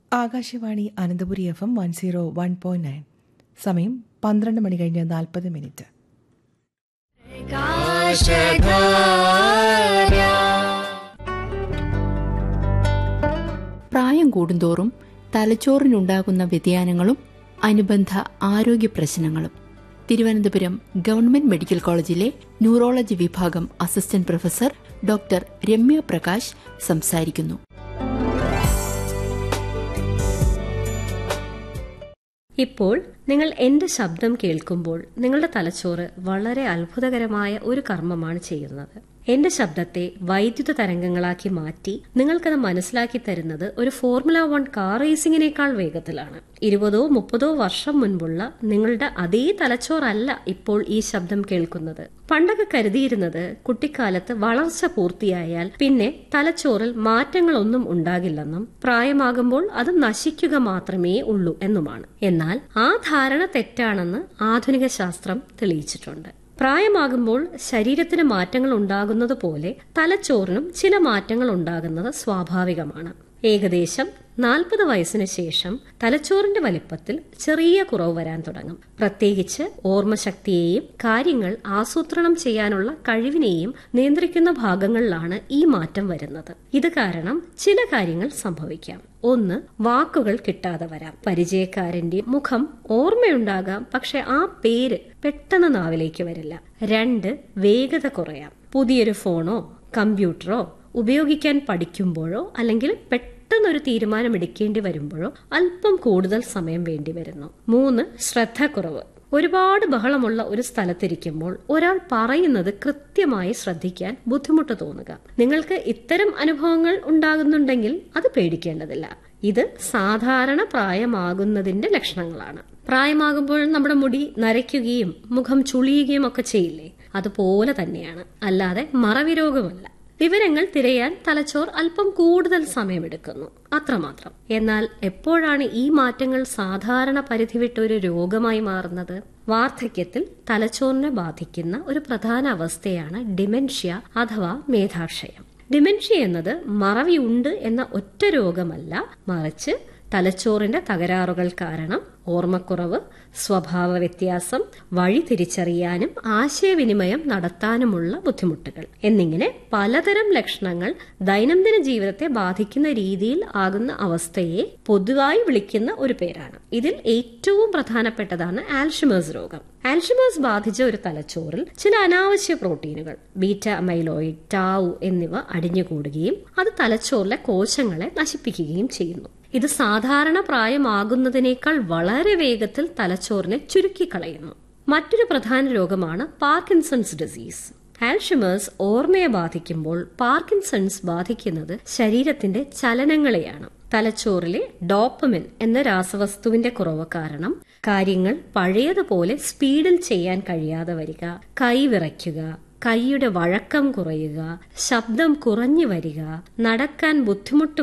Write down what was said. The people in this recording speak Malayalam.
Akashvani Ananthapuri F M one zero one point nine സമയം പന്ത്രണ്ട് മണി കഴിഞ്ഞ് നാൽപ്പത് മിനിറ്റ് പ്രായം കൂടുന്തോറും തലച്ചോറിനുണ്ടാകുന്ന വ്യതിയാനങ്ങളും അനുബന്ധ ആരോഗ്യ പ്രശ്നങ്ങളും തിരുവനന്തപുരം ഗവൺമെന്റ് മെഡിക്കൽ കോളേജിലെ ന്യൂറോളജി വിഭാഗം assistant professor doctor Ramya Prakash സംസാരിക്കുന്നു ഇപ്പോൾ നിങ്ങൾ എന്റെ ശബ്ദം കേൾക്കുമ്പോൾ നിങ്ങളുടെ തലച്ചോറ് വളരെ അത്ഭുതകരമായ ഒരു കർമ്മമാണ് ചെയ്യുന്നത് എന്റെ ശബ്ദത്തെ വൈദ്യുത തരംഗങ്ങളാക്കി മാറ്റി നിങ്ങൾക്കത് മനസ്സിലാക്കി തരുന്നത് ഒരു ഫോർമുല വൺ കാർ റേസിംഗിനേക്കാൾ വേഗത്തിലാണ് ഇരുപതോ മുപ്പതോ വർഷം മുൻപുള്ള നിങ്ങളുടെ അതേ തലച്ചോറല്ല ഇപ്പോൾ ഈ ശബ്ദം കേൾക്കുന്നത് പണ്ടൊക്കെ കരുതിയിരുന്നത് കുട്ടിക്കാലത്ത് വളർച്ച പൂർത്തിയായാൽ പിന്നെ തലച്ചോറിൽ മാറ്റങ്ങളൊന്നും ഉണ്ടാകില്ലെന്നും പ്രായമാകുമ്പോൾ അത് നശിക്കുക മാത്രമേ ഉള്ളൂ എന്നുമാണ് എന്നാൽ ആ ധാരണ തെറ്റാണെന്ന് ആധുനിക ശാസ്ത്രം തെളിയിച്ചിട്ടുണ്ട് പ്രായമാകുമ്പോൾ ശരീരത്തിന് മാറ്റങ്ങൾ ഉണ്ടാകുന്നത് പോലെ തലച്ചോറിനും ചില മാറ്റങ്ങൾ ഉണ്ടാകുന്നത് സ്വാഭാവികമാണ് ഏകദേശം നാൽപ്പത് വയസ്സിന് ശേഷം തലച്ചോറിന്റെ വലിപ്പത്തിൽ ചെറിയ കുറവ് വരാൻ തുടങ്ങും പ്രത്യേകിച്ച് ഓർമ്മശക്തിയെയും കാര്യങ്ങൾ ആസൂത്രണം ചെയ്യാനുള്ള കഴിവിനെയും നിയന്ത്രിക്കുന്ന ഭാഗങ്ങളിലാണ് ഈ മാറ്റം വരുന്നത് ഇത് കാരണം ചില കാര്യങ്ങൾ സംഭവിക്കാം ഒന്ന് വാക്കുകൾ കിട്ടാതെ വരാം പരിചയക്കാരന്റെ മുഖം ഓർമ്മയുണ്ടാകാം പക്ഷെ ആ പേര് പെട്ടെന്ന് നാവിലേക്ക് വരില്ല രണ്ട് വേഗത കുറയാം പുതിയൊരു ഫോണോ കമ്പ്യൂട്ടറോ ഉപയോഗിക്കാൻ പഠിക്കുമ്പോഴോ അല്ലെങ്കിൽ പെട്ടെന്നൊരു തീരുമാനം എടുക്കേണ്ടി വരുമ്പോഴോ അല്പം കൂടുതൽ സമയം വേണ്ടി വരുന്നു മൂന്ന് ശ്രദ്ധക്കുറവ് ഒരുപാട് ബഹളമുള്ള ഒരു സ്ഥലത്തിരിക്കുമ്പോൾ ഒരാൾ പറയുന്നത് കൃത്യമായി ശ്രദ്ധിക്കാൻ ബുദ്ധിമുട്ട് തോന്നുക നിങ്ങൾക്ക് ഇത്തരം അനുഭവങ്ങൾ ഉണ്ടാകുന്നുണ്ടെങ്കിൽ അത് പേടിക്കേണ്ടതില്ല ഇത് സാധാരണ പ്രായമാകുന്നതിന്റെ ലക്ഷണങ്ങളാണ് പ്രായമാകുമ്പോൾ നമ്മുടെ മുടി നരയ്ക്കുകയും മുഖം ചുളിയുകയും ഒക്കെ ചെയ്യില്ലേ അതുപോലെ തന്നെയാണ് അല്ലാതെ മറവി രോഗമല്ല വിവരങ്ങൾ തിരയാൻ തലച്ചോർ അല്പം കൂടുതൽ സമയമെടുക്കുന്നു അത്രമാത്രം എന്നാൽ എപ്പോഴാണ് ഈ മാറ്റങ്ങൾ സാധാരണ പരിധി വിട്ട ഒരു രോഗമായി മാറുന്നത് വാർദ്ധക്യത്തിൽ തലച്ചോറിനെ ബാധിക്കുന്ന ഒരു പ്രധാന അവസ്ഥയാണ് ഡിമെൻഷ്യ അഥവാ മേധാക്ഷയം ഡിമെൻഷ്യ എന്നത് മറവിയുണ്ട് എന്ന ഒറ്റ രോഗമല്ല മറിച്ച് തലച്ചോറിന്റെ തകരാറുകൾ കാരണം ഓർമ്മക്കുറവ് സ്വഭാവ വ്യത്യാസം വഴി തിരിച്ചറിയാനും ആശയവിനിമയം നടത്താനുമുള്ള ബുദ്ധിമുട്ടുകൾ എന്നിങ്ങനെ പലതരം ലക്ഷണങ്ങൾ ദൈനംദിന ജീവിതത്തെ ബാധിക്കുന്ന രീതിയിൽ ആകുന്ന അവസ്ഥയെ പൊതുവായി വിളിക്കുന്ന ഒരു പേരാണ് ഇതിൽ ഏറ്റവും പ്രധാനപ്പെട്ടതാണ് ആൽഷിമേഴ്സ് രോഗം ആൽഷിമേഴ്സ് ബാധിച്ച ഒരു തലച്ചോറിൽ ചില അനാവശ്യ പ്രോട്ടീനുകൾ ബീറ്റ അമൈലോയിഡ് ടാവു എന്നിവ അടിഞ്ഞുകൂടുകയും അത് തലച്ചോറിലെ കോശങ്ങളെ നശിപ്പിക്കുകയും ചെയ്യുന്നു ഇത് സാധാരണ പ്രായമാകുന്നതിനേക്കാൾ വളരെ വേഗത്തിൽ തലച്ചോറിനെ ചുരുക്കിക്കളയുന്നു മറ്റൊരു പ്രധാന രോഗമാണ് പാർക്കിൻസൺസ് ഡിസീസ് ആൽഷിമേഴ്സ് ഓർമ്മയെ ബാധിക്കുമ്പോൾ പാർക്കിൻസൺസ് ബാധിക്കുന്നത് ശരീരത്തിന്റെ ചലനങ്ങളെയാണ് തലച്ചോറിലെ ഡോപ്പമിൻ എന്ന രാസവസ്തുവിന്റെ കുറവ് കാരണം കാര്യങ്ങൾ പഴയതുപോലെ സ്പീഡിൽ ചെയ്യാൻ കഴിയാതെ വരിക കൈവിറയ്ക്കുക കൈയുടെ വഴക്കം കുറയുക ശബ്ദം കുറഞ്ഞു വരിക നടക്കാൻ ബുദ്ധിമുട്ട്